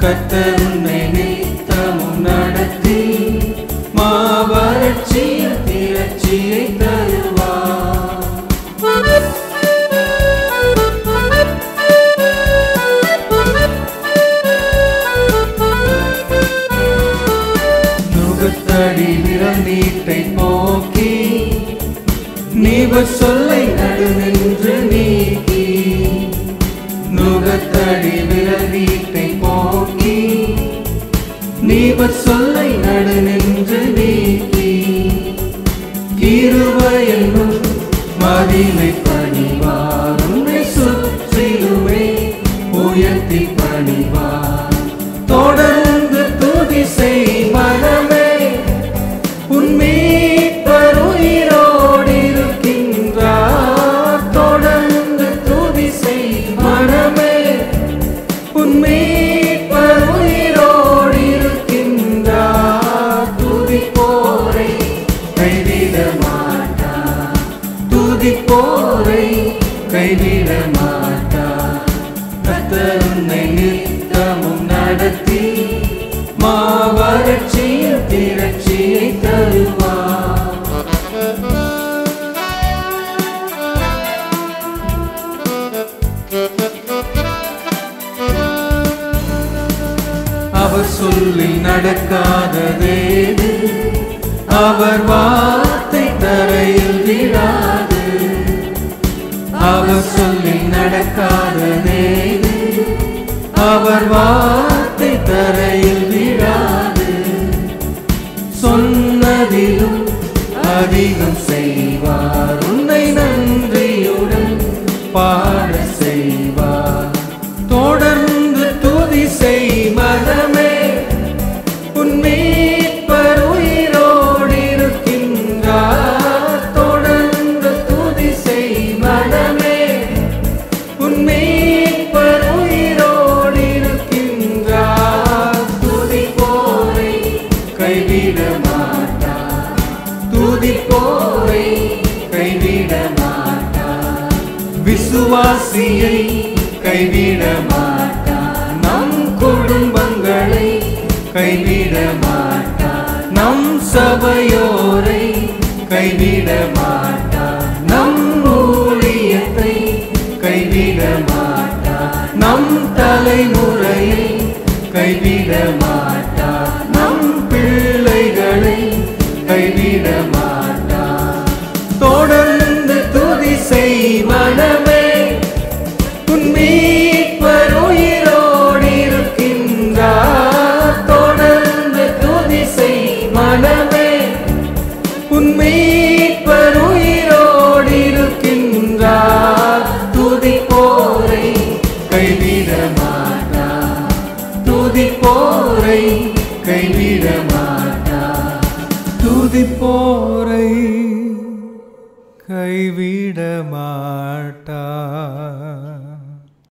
கர்த்தர் உன்னை நித்தமும் நடத்தி மாவறட்சியில் திரட்சியை தருவார் நுகத்தடி விரல் நீட்டை போக்கி நீவர் சொல்லை நடுநின்று நீக்கி நுகத்தடி விரல் நீட்டை போக்கி நீவர் சொல்லை நடுநின்று நீக்கி கிருபையென்னும் மதிலை பணிவார் உன்னை சுற்றிலுமே உயர்த்தி பணிவார் தொடர்ந்து துதி செய் மனமே உன் மீட்பர் உயிரோடு இருக்கின்றார் தொடர்ந்து துதி செய் மனமே உன் மீட்பர் உயிரோடு இருக்கின்றார் துதி போரை கைவிட மாட்டார் துதி போரை கைவிட மாட்டார் கர்த்தர் உன்னை நித்தமும் நடத்தி மாவறட்சியில் திரட்சியை தருவார் அவர் சொல்லி நடக்காததேது அவர் வார்த்தை தரையில் விடாது அவர் சொல்லி நடக்காததேது அவர் வார்த்தை தரையில் விடாது சொன்னதிலும் அதிகம் செய்வார் உன்னை நன்றியுடன் பாட செய்வார் தொடர்ந்து துதி செய் மனமே உன் மீட்பர் உயிரோடு இருக்கின்றார் தொடர்ந்து துதி செய் மனமே உன் மீட்பர் உயிரோடு இருக்கின்றார் துதி போரை கைவிட மாட்டார் துதி போரை கைவிட மாட்டார் விசுவாசியை கைவிட மாட்டார் நம் குடும்பங்களை கைவிட மாட்டார் நம் சபையோரை கைவிட மாட்டார் நம் ஊழியத்தை கைவிட மாட்டார் நம் தலைமுறையை கைவிட மாட்டார் நம் பிள்ளைகளை கைவிட மாட்டார் தொடர்ந்து துதி செய் மனமே உன் மீட்பர் உயிரோடு இருக்கின்றார் தொடர்ந்து துதி செய் மனமே உன் மீட்பர் உயிரோடு இருக்கின்றார் துதி போரை கைவிட மாட்டார் துதி போரை கைவிட மாட்டார் துதி போரை கைவிட மாட்டார்